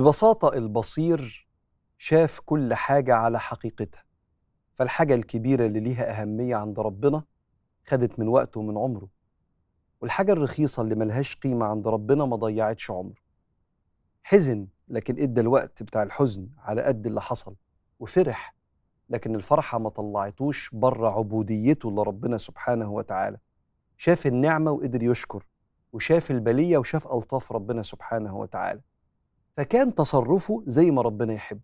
ببساطة البصير شاف كل حاجة على حقيقتها فالحاجة الكبيرة اللي ليها أهمية عند ربنا خدت من وقته ومن عمره والحاجة الرخيصة اللي ملهاش قيمة عند ربنا ما ضيعتش عمره حزن لكن ادى الوقت بتاع الحزن على قد اللي حصل وفرح لكن الفرحة ما طلعتوش بره عبوديته لربنا سبحانه وتعالى شاف النعمة وقدر يشكر وشاف البلية وشاف ألطاف ربنا سبحانه وتعالى فكان تصرفه زي ما ربنا يحب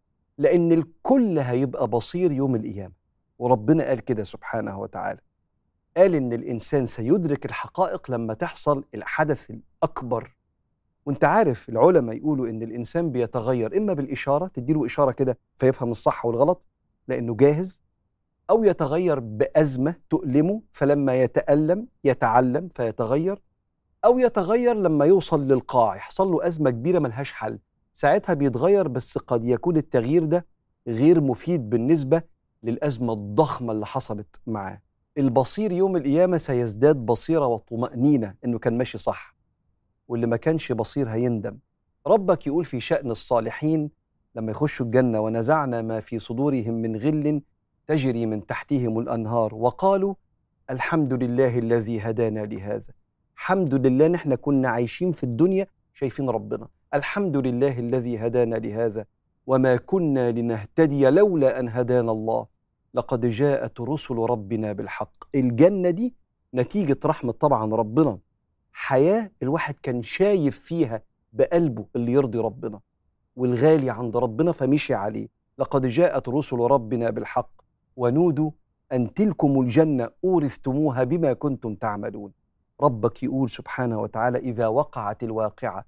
لأن الكل هيبقى بصير يوم القيامة وربنا قال كده سبحانه وتعالى قال إن الإنسان سيدرك الحقائق لما تحصل الحدث الأكبر وانت عارف العلماء يقولوا ان الانسان بيتغير اما بالاشاره تديله اشاره كده فيفهم الصح والغلط لانه جاهز او يتغير بازمه تؤلمه فلما يتالم يتعلم فيتغير او يتغير لما يوصل للقاع يحصل له ازمه كبيره ملهاش حل ساعتها بيتغير بس قد يكون التغيير ده غير مفيد بالنسبه للازمه الضخمه اللي حصلت معاه البصير يوم القيامه سيزداد بصيره وطمانينه انه كان ماشي صح واللي ما كانش بصير هيندم ربك يقول في شأن الصالحين لما يخشوا الجنة ونزعنا ما في صدورهم من غل تجري من تحتهم الأنهار وقالوا الحمد لله الذي هدانا لهذا الحمد لله ان احنا كنا عايشين في الدنيا شايفين ربنا الحمد لله الذي هدانا لهذا وما كنا لنهتدي لولا ان هدانا الله لقد جاءت رسل ربنا بالحق الجنه دي نتيجه رحمه طبعا ربنا حياه الواحد كان شايف فيها بقلبه اللي يرضي ربنا والغالي عند ربنا فمشي عليه لقد جاءت رسل ربنا بالحق ونودوا ان تلكم الجنه اورثتموها بما كنتم تعملون ربك يقول سبحانه وتعالى اذا وقعت الواقعه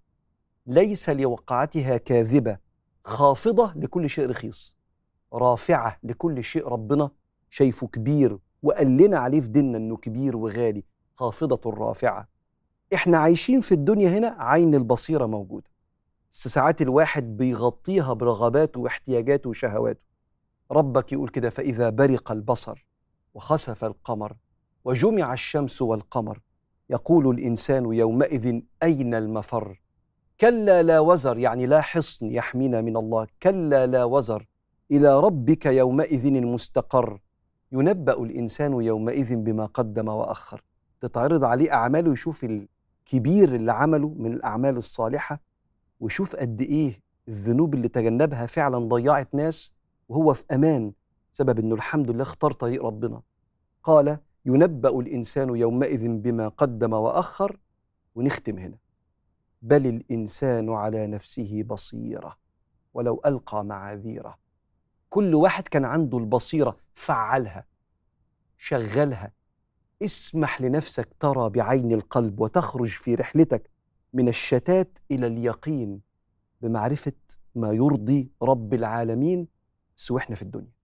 ليس لوقعتها كاذبه خافضه لكل شيء رخيص رافعه لكل شيء ربنا شايفه كبير وقال لنا عليه في ديننا انه كبير وغالي خافضه رافعه احنا عايشين في الدنيا هنا عين البصيره موجوده بس ساعات الواحد بيغطيها برغباته واحتياجاته وشهواته ربك يقول كده فاذا برق البصر وخسف القمر وجمع الشمس والقمر يقول الانسان يومئذ اين المفر كلا لا وزر يعني لا حصن يحمينا من الله كلا لا وزر الى ربك يومئذ المستقر ينبا الانسان يومئذ بما قدم واخر تتعرض عليه اعماله يشوف الكبير اللي عمله من الاعمال الصالحه ويشوف قد ايه الذنوب اللي تجنبها فعلا ضيعت ناس وهو في امان بسبب انه الحمد لله اختار طريق ربنا قال ينبأ الإنسان يومئذ بما قدم وأخر ونختم هنا بل الإنسان على نفسه بصيرة ولو ألقى معاذيره كل واحد كان عنده البصيرة فعلها شغلها اسمح لنفسك ترى بعين القلب وتخرج في رحلتك من الشتات إلى اليقين بمعرفة ما يرضي رب العالمين سواحنا في الدنيا